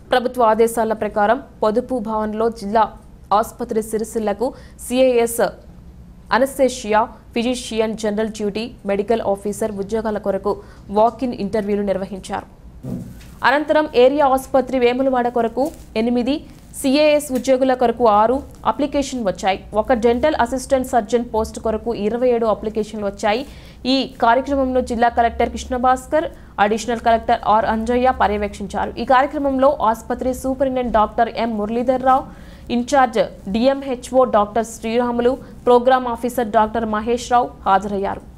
ప్రభుత్వ ఆదేశాల ప్రకారం పొదుపు భవన్లో జిల్లా ఆసుపత్రి సిరిసిల్లకు C I S anaesthesia physician general duty medical officer ఉద్యోగాల కొరకు వాక్-ఇన్ ఇంటర్వ్యూలు నిర్వహించారు అనంతరం ఏరియా ఆసుపత్రి వేములవాడ కొరకు ఎనిమిది సిఏఎస్ ఉద్యోగుల కొరకు ఆరు అప్లికేషన్ వచ్చాయి ఒక డెంటల్ అసిస్టెంట్ సర్జన్ పోస్ట్ కొరకు ఇరవై ఏడు అప్లికేషన్లు వచ్చాయి ఈ కార్యక్రమంలో జిల్లా collector Krishnabhaskar additional collector R Anjaiah పర్యవేక్షించారు ఈ కార్యక్రమంలో ఆసుపత్రి superintendent doctor M Muralidhar Rao incharge D M H O doctor Sriramulu programme officer doctor Mahesh Rao హాజరయ్యారు